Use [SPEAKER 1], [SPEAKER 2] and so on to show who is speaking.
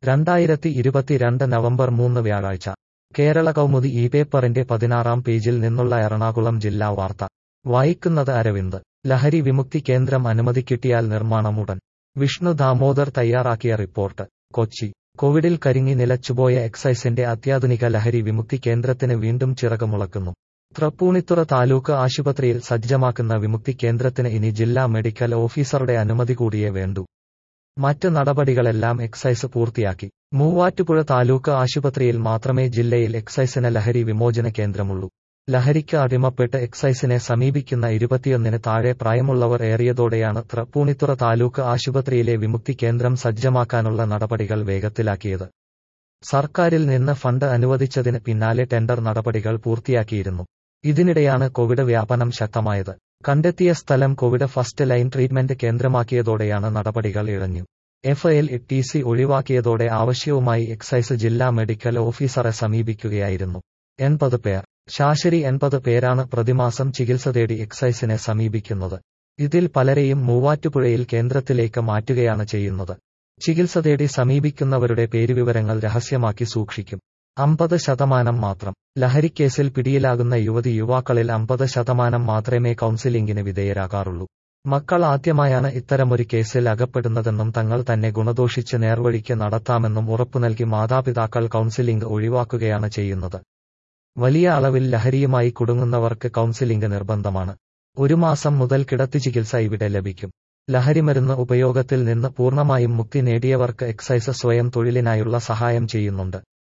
[SPEAKER 1] രണ്ടായിരത്തി ഇരുപത്തിരണ്ട് നവംബർ മൂന്ന് വ്യാഴാഴ്ച കേരള കൗമുദി ഈ പേപ്പറിന്റെ പതിനാറാം പേജിൽ നിന്നുള്ള എറണാകുളം ജില്ലാ വാർത്ത വായിക്കുന്നത് അരവിന്ദ് ലഹരി വിമുക്തി കേന്ദ്രം അനുമതി കിട്ടിയാൽ നിർമ്മാണം ഉടൻ വിഷ്ണു ദാമോദർ തയ്യാറാക്കിയ റിപ്പോർട്ട് കൊച്ചി കോവിഡിൽ കരിങ്ങി നിലച്ചുപോയ എക്സൈസിന്റെ അത്യാധുനിക ലഹരി വിമുക്തി കേന്ദ്രത്തിന് വീണ്ടും ചിറകുമുളക്കുന്നു തൃപ്പൂണിത്തുറ താലൂക്ക് ആശുപത്രിയിൽ സജ്ജമാക്കുന്ന വിമുക്തി കേന്ദ്രത്തിന് ഇനി ജില്ലാ മെഡിക്കൽ ഓഫീസറുടെ അനുമതി കൂടിയേ വേണ്ടൂ മറ്റ് നടപടികളെല്ലാം എക്സൈസ് പൂർത്തിയാക്കി മൂവാറ്റുപുഴ താലൂക്ക് ആശുപത്രിയിൽ മാത്രമേ ജില്ലയിൽ എക്സൈസിന് ലഹരി വിമോചന കേന്ദ്രമുള്ളൂ ലഹരിക്ക് അടിമപ്പെട്ട് എക്സൈസിനെ സമീപിക്കുന്ന ഇരുപത്തിയൊന്നിന് താഴെ പ്രായമുള്ളവർ ഏറിയതോടെയാണ് തൃപ്പൂണിത്തുറ താലൂക്ക് ആശുപത്രിയിലെ വിമുക്തി കേന്ദ്രം സജ്ജമാക്കാനുള്ള നടപടികൾ വേഗത്തിലാക്കിയത് സർക്കാരിൽ നിന്ന് ഫണ്ട് അനുവദിച്ചതിന് പിന്നാലെ ടെൻഡർ നടപടികൾ പൂർത്തിയാക്കിയിരുന്നു ഇതിനിടെയാണ് കോവിഡ് വ്യാപനം ശക്തമായത് കണ്ടെത്തിയ സ്ഥലം കോവിഡ് ഫസ്റ്റ് ലൈൻ ട്രീറ്റ്മെന്റ് കേന്ദ്രമാക്കിയതോടെയാണ് നടപടികൾ ഇഴഞ്ഞു എഫ് എൽ ടി സി ഒഴിവാക്കിയതോടെ ആവശ്യവുമായി എക്സൈസ് ജില്ലാ മെഡിക്കൽ ഓഫീസറെ സമീപിക്കുകയായിരുന്നു എൺപത് പേർ ശാശരി എൺപത് പേരാണ് പ്രതിമാസം ചികിത്സ തേടി എക്സൈസിനെ സമീപിക്കുന്നത് ഇതിൽ പലരെയും മൂവാറ്റുപുഴയിൽ കേന്ദ്രത്തിലേക്ക് മാറ്റുകയാണ് ചെയ്യുന്നത് ചികിത്സ തേടി സമീപിക്കുന്നവരുടെ പേരുവിവരങ്ങൾ രഹസ്യമാക്കി സൂക്ഷിക്കും അമ്പത് ശതമാനം മാത്രം ലഹരിക്കേസിൽ പിടിയിലാകുന്ന യുവതി യുവാക്കളിൽ അമ്പത് ശതമാനം മാത്രമേ കൗൺസിലിംഗിന് വിധേയരാകാറുള്ളൂ മക്കൾ ആദ്യമായാണ് ഇത്തരമൊരു കേസിൽ അകപ്പെടുന്നതെന്നും തങ്ങൾ തന്നെ ഗുണദോഷിച്ച് നേർവഴിക്ക് നടത്താമെന്നും ഉറപ്പു നൽകി മാതാപിതാക്കൾ കൗൺസിലിംഗ് ഒഴിവാക്കുകയാണ് ചെയ്യുന്നത് വലിയ അളവിൽ ലഹരിയുമായി കുടുങ്ങുന്നവർക്ക് കൗൺസിലിംഗ് നിർബന്ധമാണ് ഒരു മാസം മുതൽ കിടത്തി ചികിത്സ ഇവിടെ ലഭിക്കും ലഹരിമരുന്ന് ഉപയോഗത്തിൽ നിന്ന് പൂർണ്ണമായും മുക്തി നേടിയവർക്ക് എക്സൈസ് സ്വയം തൊഴിലിനായുള്ള സഹായം ചെയ്യുന്നുണ്ട്